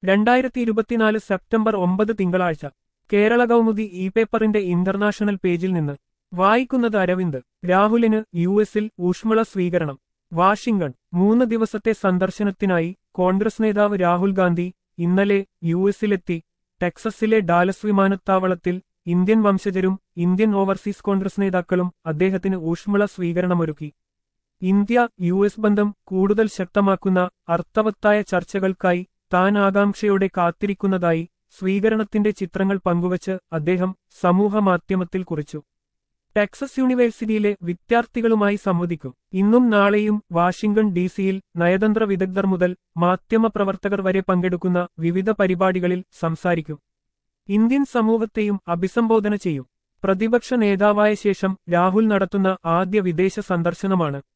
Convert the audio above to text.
രണ്ടായിരത്തി ഇരുപത്തിനാല് സെപ്റ്റംബർ ഒമ്പത് തിങ്കളാഴ്ച കേരള കൗമുദി ഇ പേപ്പറിന്റെ ഇന്റർനാഷണൽ പേജിൽ നിന്ന് വായിക്കുന്നത് അരവിന്ദ് രാഹുലിന് യു എസിൽ ഊഷ്മള സ്വീകരണം വാഷിംഗ്ടൺ മൂന്ന് ദിവസത്തെ സന്ദർശനത്തിനായി കോൺഗ്രസ് നേതാവ് രാഹുൽ ഗാന്ധി ഇന്നലെ യു എസിലെത്തി ടെക്സസിലെ ഡാലസ് വിമാനത്താവളത്തിൽ ഇന്ത്യൻ വംശജരും ഇന്ത്യൻ ഓവർസീസ് കോൺഗ്രസ് നേതാക്കളും അദ്ദേഹത്തിന് ഊഷ്മള സ്വീകരണമൊരുക്കി ഇന്ത്യ യു എസ് ബന്ധം കൂടുതൽ ശക്തമാക്കുന്ന അർത്ഥവത്തായ ചർച്ചകൾക്കായി താൻ ആകാംക്ഷയോടെ കാത്തിരിക്കുന്നതായി സ്വീകരണത്തിന്റെ ചിത്രങ്ങൾ പങ്കുവച്ച് അദ്ദേഹം സമൂഹമാധ്യമത്തിൽ കുറിച്ചു ടെക്സസ് യൂണിവേഴ്സിറ്റിയിലെ വിദ്യാർത്ഥികളുമായി സംവദിക്കും ഇന്നും നാളെയും വാഷിംഗ്ടൺ ഡിസിയിൽ നയതന്ത്ര വിദഗ്ധർ മുതൽ മാധ്യമപ്രവർത്തകർ വരെ പങ്കെടുക്കുന്ന വിവിധ പരിപാടികളിൽ സംസാരിക്കും ഇന്ത്യൻ സമൂഹത്തെയും അഭിസംബോധന ചെയ്യും പ്രതിപക്ഷ നേതാവായ ശേഷം രാഹുൽ നടത്തുന്ന ആദ്യ വിദേശ സന്ദർശനമാണ്